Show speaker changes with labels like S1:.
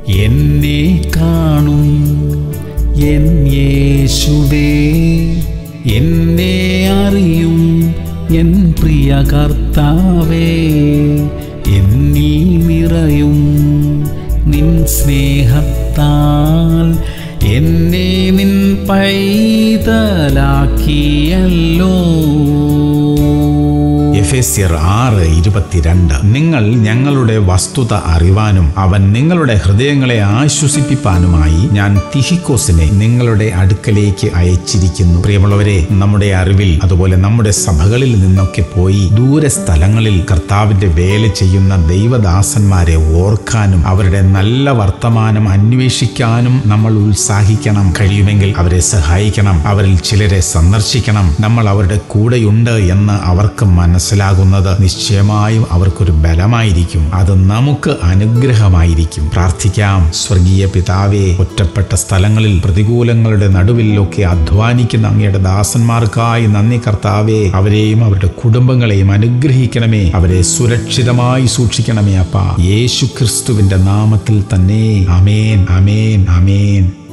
S1: എന്നെ കാണും എൻ യേശുവേ എന്നെ അറിയും എൻ പ്രിയ കർത്താവേ എന്നിൽ നിറയും നിൻ സ്നേഹത്താൽ എന്നെ നിൻ പൈതലാക്കിയല്ലോ
S2: എഫേസ്യർ ആറ് ഇരുപത്തിരണ്ട് നിങ്ങൾ ഞങ്ങളുടെ വസ്തുത അറിവാനും അവൻ നിങ്ങളുടെ ഹൃദയങ്ങളെ ആശ്വസിപ്പിപ്പാനുമായി ഞാൻ തിഹിക്കോസിനെ നിങ്ങളുടെ അടുക്കലേക്ക് അയച്ചിരിക്കുന്നു പ്രിയമുള്ളവരെ നമ്മുടെ അറിവിൽ അതുപോലെ നമ്മുടെ സഭകളിൽ നിന്നൊക്കെ പോയി ദൂര സ്ഥലങ്ങളിൽ കർത്താവിന്റെ വേല ചെയ്യുന്ന ദൈവദാസന്മാരെ ഓർക്കാനും അവരുടെ നല്ല വർത്തമാനം അന്വേഷിക്കാനും നമ്മൾ ഉത്സാഹിക്കണം കഴിയുമെങ്കിൽ അവരെ സഹായിക്കണം അവരിൽ ചിലരെ സന്ദർശിക്കണം നമ്മൾ അവരുടെ കൂടെയുണ്ട് എന്ന് അവർക്ക് മനസ്സിലാകുന്നത് നിശ്ചയമായും അവർക്കൊരു ബലമായിരിക്കും അത് നമുക്ക് അനുഗ്രഹമായിരിക്കും പ്രാർത്ഥിക്കാം സ്വർഗീയ പിതാവേ ഒറ്റപ്പെട്ട സ്ഥലങ്ങളിൽ പ്രതികൂലങ്ങളുടെ നടുവിലൊക്കെ അധ്വാനിക്കുന്ന അങ്ങയുടെ ദാസന്മാർക്കായി നന്ദി കർത്താവേ അവരെയും അവരുടെ കുടുംബങ്ങളെയും അനുഗ്രഹിക്കണമേ അവരെ സുരക്ഷിതമായി സൂക്ഷിക്കണമേ അപ്പ യേശു ക്രിസ്തുവിന്റെ നാമത്തിൽ തന്നെ അമേൻ അമേൻ അമേൻ